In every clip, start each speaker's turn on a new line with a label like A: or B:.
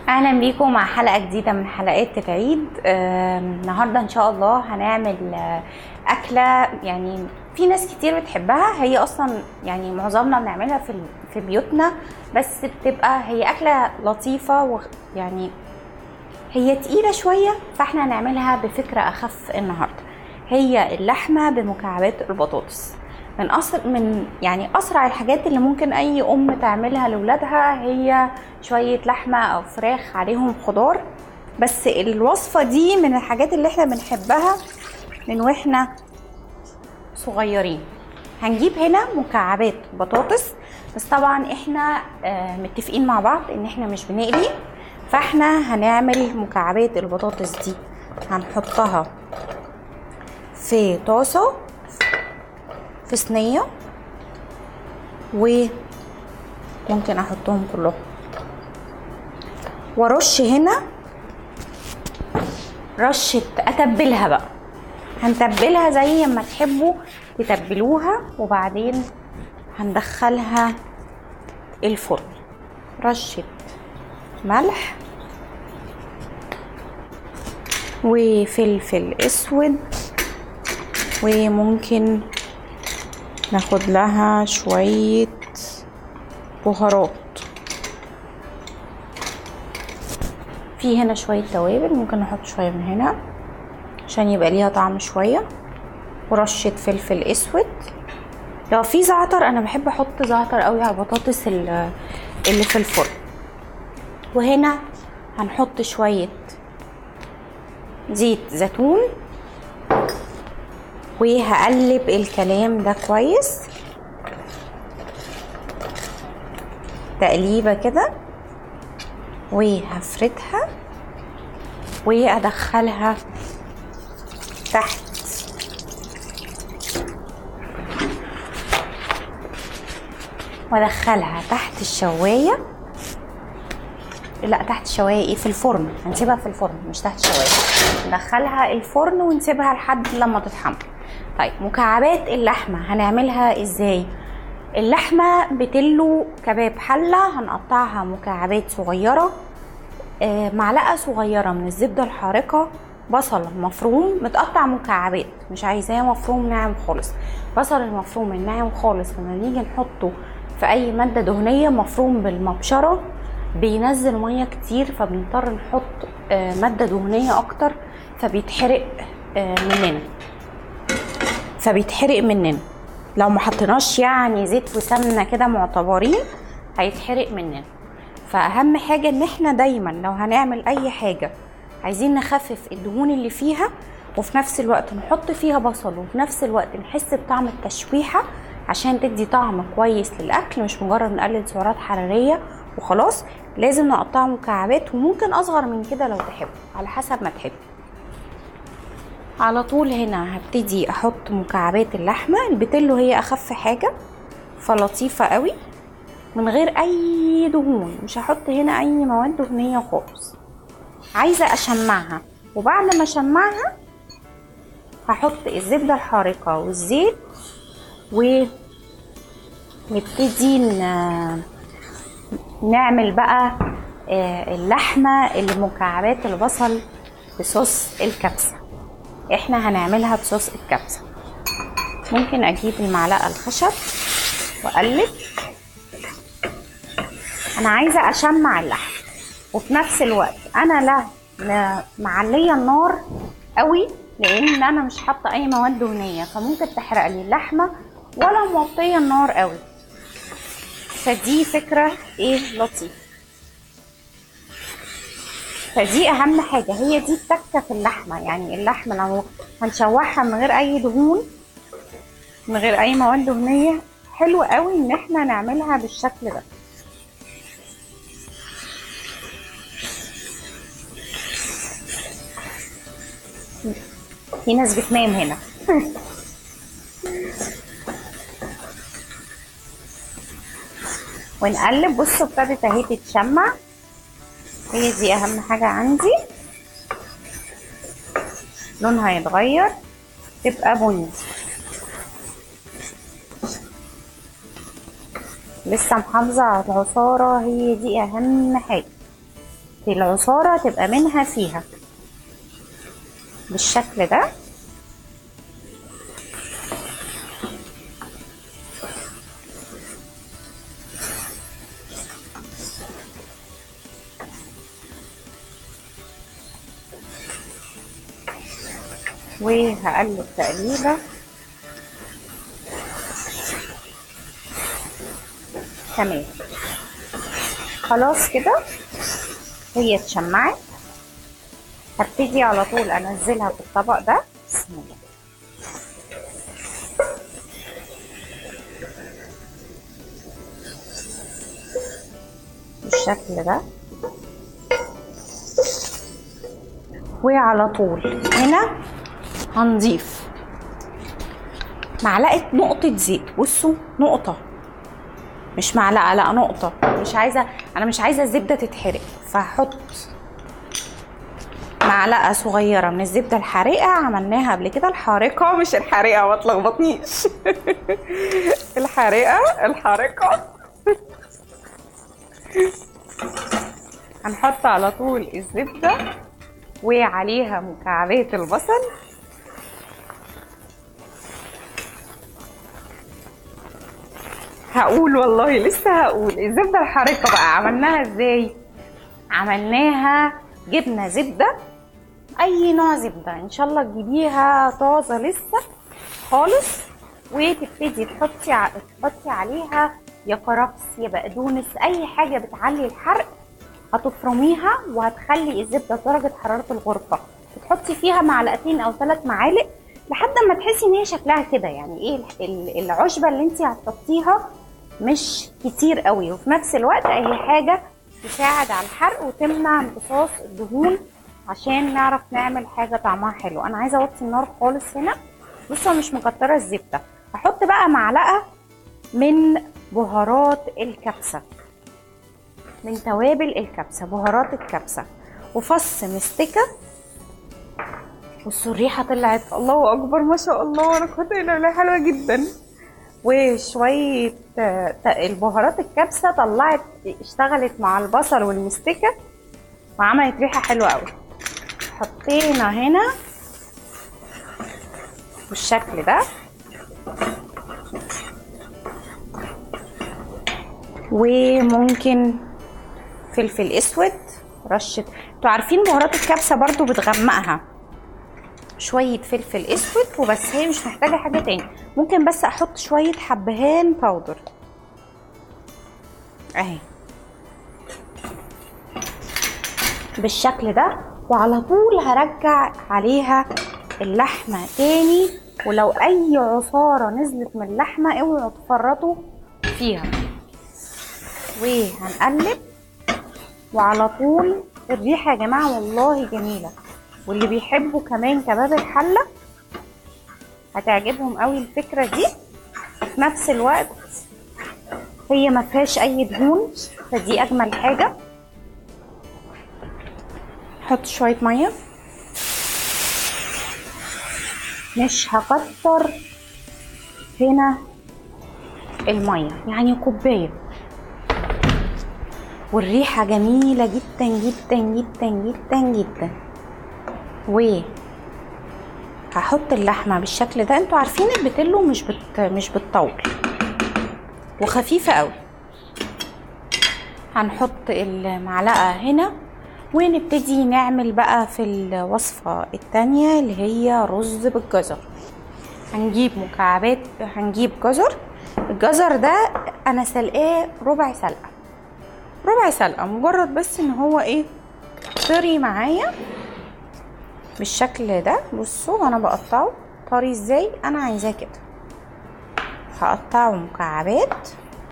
A: اهلا بيكم مع حلقه جديده من حلقات العيد آه، النهارده ان شاء الله هنعمل آه، اكله يعني في ناس كتير بتحبها هي اصلا يعني معظمنا بنعملها في ال- في بيوتنا بس بتبقى هي اكله لطيفه ويعني هي تقيله شويه فاحنا هنعملها بفكره اخف النهارده هي اللحمه بمكعبات البطاطس من أسر من يعني اسرع الحاجات اللي ممكن اي ام تعملها لاولادها هي شويه لحمه او فراخ عليهم خضار بس الوصفه دي من الحاجات اللي احنا بنحبها من واحنا صغيرين هنجيب هنا مكعبات بطاطس بس طبعا احنا آه، متفقين مع بعض ان احنا مش بنقلي فاحنا هنعمل مكعبات البطاطس دي هنحطها في طاسه في صينيه وممكن احطهم كلهم وارش هنا رشه اتبلها بقى هنتبلها زي ما تحبوا تتبلوها وبعدين هندخلها الفرن رشه ملح وفلفل اسود وممكن ناخد لها شوية بهارات في هنا شوية توابل ممكن نحط شوية من هنا عشان يبقى ليها طعم شوية ورشة فلفل اسود لو في زعتر انا بحب احط زعتر قوي على البطاطس ال- اللي في الفرن وهنا هنحط شوية زيت زيتون وهقلب الكلام ده كويس تقليبه كده وهفردها وادخلها تحت وادخلها تحت الشوايه لا تحت الشوايه ايه في الفرن هنسيبها في الفرن مش تحت الشوايه ندخلها الفرن ونسيبها لحد لما تتحمر طيب مكعبات اللحمه هنعملها ازاي اللحمه بتلو كباب حله هنقطعها مكعبات صغيره آه، معلقه صغيره من الزبده الحارقه بصل مفروم متقطع مكعبات مش عايزاه مفروم ناعم خالص بصل المفروم الناعم خالص لما نيجي نحطه في اي ماده دهنيه مفروم بالمبشره بينزل ميه كتير فبنضطر نحط آه، ماده دهنيه اكتر فبيتحرق آه، مننا فبيتحرق مننا لو ما حطيناش يعني زيت وسمنه كده معتبرين هيتحرق مننا فاهم حاجه ان احنا دايما لو هنعمل اي حاجه عايزين نخفف الدهون اللي فيها وفي نفس الوقت نحط فيها بصل وفي نفس الوقت نحس بطعم التشويحه عشان تدي طعم كويس للاكل مش مجرد نقلل سعرات حراريه وخلاص لازم نقطعه مكعبات وممكن اصغر من كده لو تحب على حسب ما تحب على طول هنا هبتدي احط مكعبات اللحمه البتلو هي اخف حاجه فلطيفه قوي من غير اي دهون مش هحط هنا اي مواد دهنيه خالص عايزه اشمعها وبعد ما اشمعها هحط الزبده الحارقه والزيت ونبتدي ن- نعمل بقى آه، اللحمه اللي مكعبات البصل بصوص الكبسه احنا هنعملها بصوص الكبسه ممكن اجيب المعلقه الخشب واقلب انا عايزه اشمع اللحم وفي نفس الوقت انا لا لا معليه النار قوي لان انا مش حاطه اي مواد دهنيه فممكن تحرق لي اللحمه ولا موطيه النار قوي فدي فكره ايه لطيفه فدي اهم حاجه هي دي التكه في اللحمه يعني اللحمه لو هنشوحها من غير اي دهون من غير اي مواد دهنيه حلو قوي ان احنا نعملها بالشكل ده في ناس بتنام هنا ونقلب بصوا ابتدت اهي تتشمع هي دي اهم حاجة عندي لونها يتغير تبقى بني لسه محافظة على العصارة هي دي أهم حاجة العصارة تبقى منها فيها بالشكل ده وهقلب تقليبه تمام خلاص كده هي اتشمعت هبتدي على طول انزلها في الطبق ده بسم الله بالشكل ده وعلى طول هنا هنضيف معلقه نقطه زيت بصوا نقطه مش معلقه لا نقطه مش عايزه انا مش عايزه الزبده تتحرق فهحط معلقه صغيره من الزبده الحارقه عملناها قبل كده الحارقه مش الحارقه ما تلخبطنيش الحارقه الحارقه هنحط على طول الزبده وعليها مكعبات البصل هقول والله لسه هقول الزبده الحارقه بقى عملناها ازاي عملناها جبنه زبده اي نوع زبده ان شاء الله تجيبيها طازه لسه خالص وتبتدي تحطي ع... تحطي عليها يا كرفس يا بقدونس اي حاجه بتعلي الحرق هتفرميها وهتخلي الزبده درجه حراره الغرفه وتحطي فيها معلقتين او ثلاث معالق لحد ما تحسي ان هي شكلها كده يعني ايه العشبه اللي انت هتحطيها مش كتير قوي وفي نفس الوقت اي حاجه تساعد على الحرق وتمنع امتصاص الدهون عشان نعرف نعمل حاجه طعمها حلو انا عايزه اوطي النار خالص هنا بصوا مش مكتره الزبده هحط بقى معلقه من بهارات الكبسه من توابل الكبسه بهارات الكبسه وفص مستكه بصوا الريحه طلعت الله اكبر ما شاء الله انا كنت الا حلوه جدا وشويه البهارات الكبسه طلعت اشتغلت مع البصل والمستكه وعملت ريحه حلوه قوي حطينا هنا بالشكل ده وممكن فلفل اسود رشه انتوا عارفين بهارات الكبسه برضو بتغمقها شويه فلفل اسود وبس هي مش محتاجه حاجه تاني ممكن بس احط شويه حبهان باودر اهي بالشكل ده وعلى طول هرجع عليها اللحمه تاني ولو اي عصاره نزلت من اللحمه اوعوا تفرطوا فيها وهنقلب وعلى طول الريحه يا جماعه والله جميله واللي بيحبوا كمان كباب الحله هتعجبهم قوي الفكره دي في نفس الوقت هي ما فيهاش اي دهون فدي اجمل حاجه حط شويه ميه مش هكتر هنا الميه يعني كوبايه والريحه جميله جدا جدا جدا جدا جدا و هحط اللحمه بالشكل ده انتوا عارفين البتلو مش بت... مش بتطول وخفيفه قوي هنحط المعلقه هنا ونبتدي نعمل بقى في الوصفه التانية اللي هي رز بالجزر هنجيب مكعبات هنجيب جزر الجزر ده انا سلقاه ربع سلقه ربع سلقه مجرد بس ان هو ايه طري معايا بالشكل ده بصوا انا بقطعه طري ازاي انا عايزاه كده هقطعه مكعبات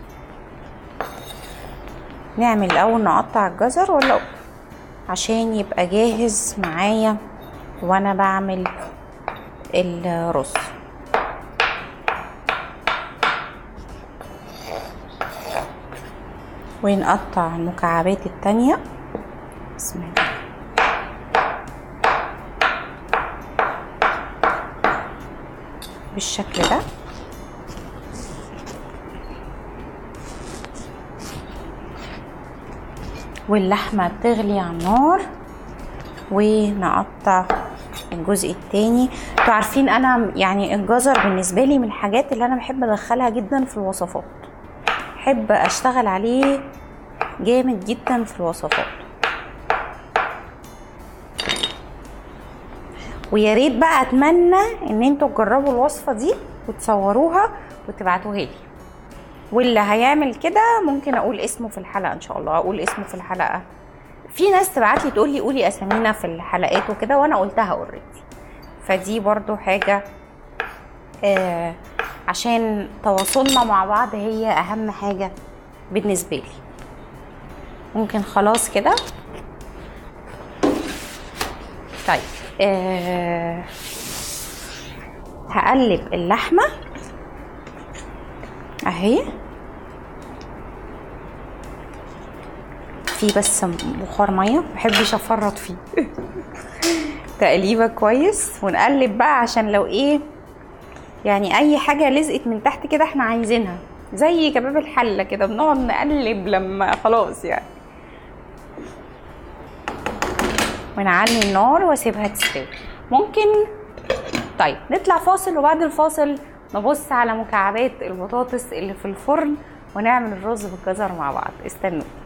A: نعمل الاول نقطع الجزر ولا عشان يبقى جاهز معايا وانا بعمل الرز ونقطع المكعبات التانية بسم الله بالشكل ده واللحمة تغلي على النار ونقطع الجزء التاني انتوا عارفين انا يعني الجزر بالنسبة لي من الحاجات اللي انا بحب ادخلها جدا في الوصفات بحب اشتغل عليه جامد جدا في الوصفات ويا ريت بقى اتمنى ان انتوا تجربوا الوصفه دي وتصوروها وتبعتوها لي واللي هيعمل كده ممكن اقول اسمه في الحلقه ان شاء الله اقول اسمه في الحلقه في ناس تبعت لي تقول لي قولي اسامينا في الحلقات وكده وانا قلتها اوريدي فدي برضو حاجه آه عشان تواصلنا مع بعض هي اهم حاجه بالنسبه لي ممكن خلاص كده طيب آه هقلب اللحمه اهي في بس بخار ميه محبش افرط فيه تقليبه كويس ونقلب بقى عشان لو ايه يعني اي حاجه لزقت من تحت كده احنا عايزينها زي كباب الحله كده بنقعد نقلب لما خلاص يعني ونعلي النار واسيبها تستوي ممكن طيب نطلع فاصل وبعد الفاصل نبص على مكعبات البطاطس اللي في الفرن ونعمل الرز بالجزر مع بعض استنوا